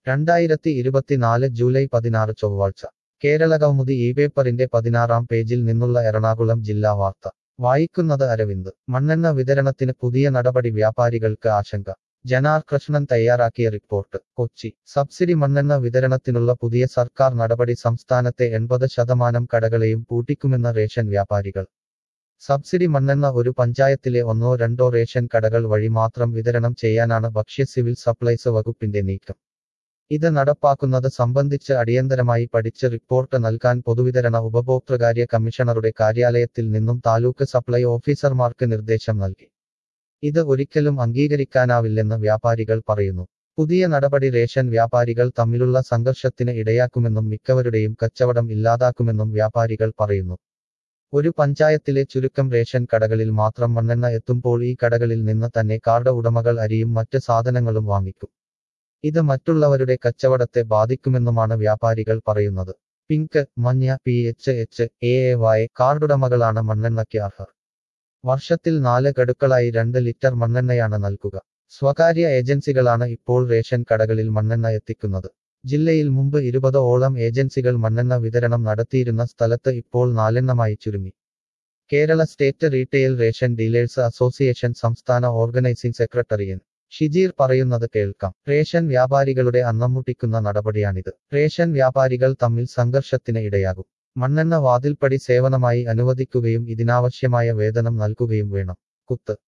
രണ്ടായിരത്തി ഇരുപത്തിനാല് ജൂലൈ പതിനാറ് ചൊവ്വാഴ്ച കേരളകൗമുദി ഈ പേപ്പറിന്റെ പതിനാറാം പേജിൽ നിന്നുള്ള എറണാകുളം ജില്ലാ വാർത്ത വായിക്കുന്നത് അരവിന്ദ് മണ്ണെണ്ണ വിതരണത്തിന് പുതിയ നടപടി വ്യാപാരികൾക്ക് ആശങ്ക ജനാർ കൃഷ്ണൻ തയ്യാറാക്കിയ റിപ്പോർട്ട് കൊച്ചി സബ്സിഡി മണ്ണെണ്ണ വിതരണത്തിനുള്ള പുതിയ സർക്കാർ നടപടി സംസ്ഥാനത്തെ എൺപത് ശതമാനം കടകളെയും പൂട്ടിക്കുമെന്ന റേഷൻ വ്യാപാരികൾ സബ്സിഡി മണ്ണെണ്ണ ഒരു പഞ്ചായത്തിലെ ഒന്നോ രണ്ടോ റേഷൻ കടകൾ വഴി മാത്രം വിതരണം ചെയ്യാനാണ് ഭക്ഷ്യ സിവിൽ സപ്ലൈസ് വകുപ്പിന്റെ നീക്കം ഇത് നടപ്പാക്കുന്നത് സംബന്ധിച്ച് അടിയന്തരമായി പഠിച്ച് റിപ്പോർട്ട് നൽകാൻ പൊതുവിതരണ ഉപഭോക്തൃകാര്യ കമ്മീഷണറുടെ കാര്യാലയത്തിൽ നിന്നും താലൂക്ക് സപ്ലൈ ഓഫീസർമാർക്ക് നിർദ്ദേശം നൽകി ഇത് ഒരിക്കലും അംഗീകരിക്കാനാവില്ലെന്ന് വ്യാപാരികൾ പറയുന്നു പുതിയ നടപടി റേഷൻ വ്യാപാരികൾ തമ്മിലുള്ള സംഘർഷത്തിന് ഇടയാക്കുമെന്നും മിക്കവരുടെയും കച്ചവടം ഇല്ലാതാക്കുമെന്നും വ്യാപാരികൾ പറയുന്നു ഒരു പഞ്ചായത്തിലെ ചുരുക്കം റേഷൻ കടകളിൽ മാത്രം മണ്ണെണ്ണ എത്തുമ്പോൾ ഈ കടകളിൽ നിന്ന് തന്നെ കാർഡ് ഉടമകൾ അരിയും മറ്റ് സാധനങ്ങളും വാങ്ങിക്കും ഇത് മറ്റുള്ളവരുടെ കച്ചവടത്തെ ബാധിക്കുമെന്നുമാണ് വ്യാപാരികൾ പറയുന്നത് പിങ്ക് മഞ്ഞ P H H A A Y കാർഡുടമകളാണ് മണ്ണെണ്ണയ്ക്ക് അർഹർ വർഷത്തിൽ നാല് ഗഡുക്കളായി രണ്ട് ലിറ്റർ മണ്ണെണ്ണയാണ് നൽകുക സ്വകാര്യ ഏജൻസികളാണ് ഇപ്പോൾ റേഷൻ കടകളിൽ മണ്ണെണ്ണ എത്തിക്കുന്നത് ജില്ലയിൽ മുമ്പ് ഇരുപത് ഓളം ഏജൻസികൾ മണ്ണെണ്ണ വിതരണം നടത്തിയിരുന്ന സ്ഥലത്ത് ഇപ്പോൾ നാലെണ്ണമായി ചുരുങ്ങി Kerala state retail ration dealers association സംസ്ഥാന ഓർഗനൈസിംഗ് സെക്രട്ടറി എൻ ഷിജീർ പറയുന്നത് കേൾക്കാം റേഷൻ വ്യാപാരികളുടെ അന്നമുട്ടിക്കുന്ന നടപടിയാണിത് റേഷൻ വ്യാപാരികൾ തമ്മിൽ സംഘർഷത്തിന് ഇടയാകും മണ്ണെണ്ണ വാതിൽപ്പടി സേവനമായി അനുവദിക്കുകയും ഇതിനാവശ്യമായ വേതനം നൽകുകയും വേണം കുത്ത്